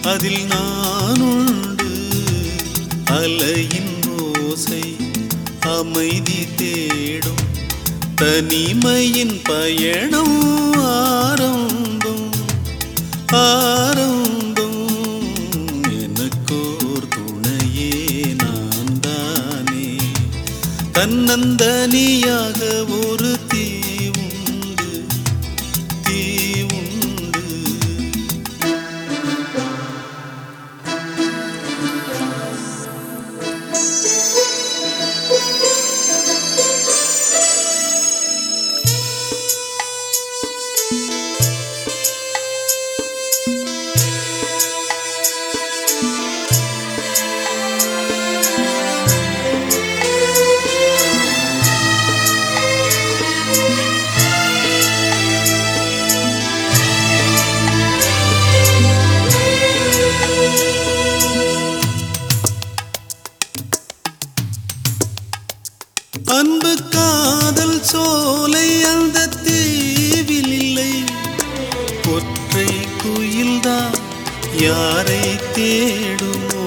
அதில் நான் உண்டு அலையின் ஓசை அமைதி தேடும் தனிமையின் பயணம் ஆரம்பம் ஆரம்பம் எனக்கோர் துணையே நான் தானே தன்னந்தனியாக ஒரு தீ உண்டு தீ உண்டு அன்பு காதல் சோலை அந்த தீவில் இல்லை ஒற்றை குயில்தான் யாரை தேடுமோ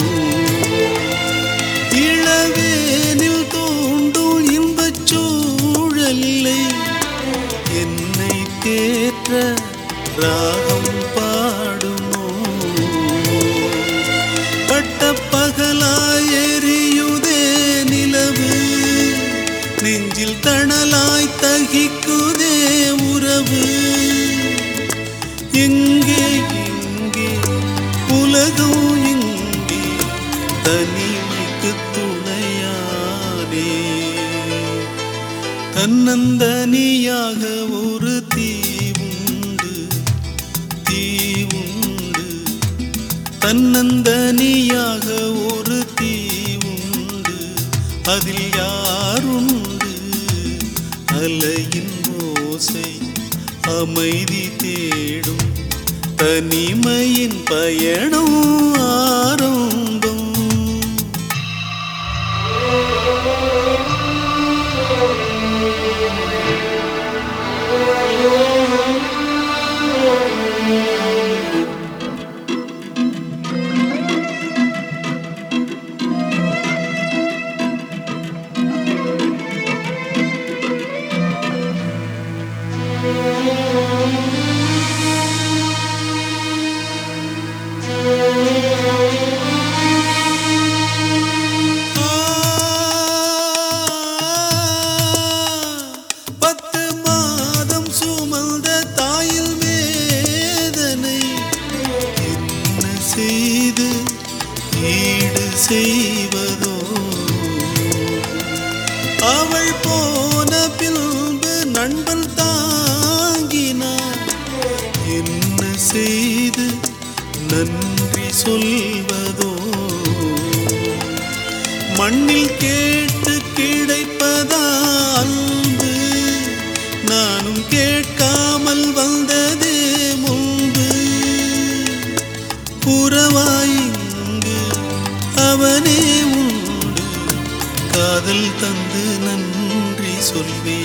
இளவேனில் தோண்டும் இன்பச் சூழல் இல்லை என்னை தேற்ற ராகம் பாடுமோ பட்ட பகலாய் எரியுதே நிலவு நெஞ்சில் தணலாய் தகிக்குதே உறவு எங்கே எங்கே உலகம் எங்கே தனிமைக்கு துணையானே தன்னந்தனியாக ஒரு தீ உண்டு தீ உண்டு தன்னந்தனியாக ஒரு தீ உண்டு அதில் யாருண்டு அலையின் ஓசை அமைதி தேடும் தனிமையின் பயணம் ஆரம்பம் பத்து மாதம் சுமந்த தாயில் வேதனை என்ன செய்து ஈடு செய்வதோ அவள் போன பின்பு நண்பன் தாங்கினார் என்ன செய்து நன்றி சொல்வதோ மண்ணில் கேட்டு கிடைப்பதா அன்பு நானும் கேட்காமல் வந்ததே முன்பு புறவாயிங்கு அவனே உண்டு காதல் தந்து நன்றி சொல்வே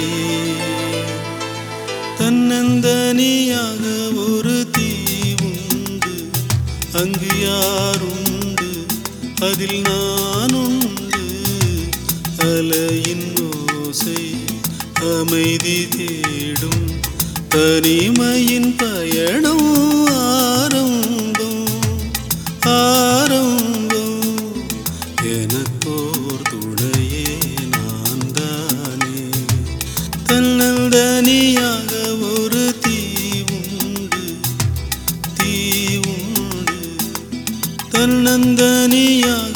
தன்னந்தனியாக ஒரு தீ உண்டு அங்கு யாருண்டு அதில் நான் உண்டு அலையின் ஓசை அமைதி தேடும் தனிமையின் பயணம் ஆரம்பம் ஆரம்பம் எனக்கோர் துணையே நான் தானே தன்னந்தனியாக ஒரு தீ உண்டு தீ உண்டு தன்னந்தனியாக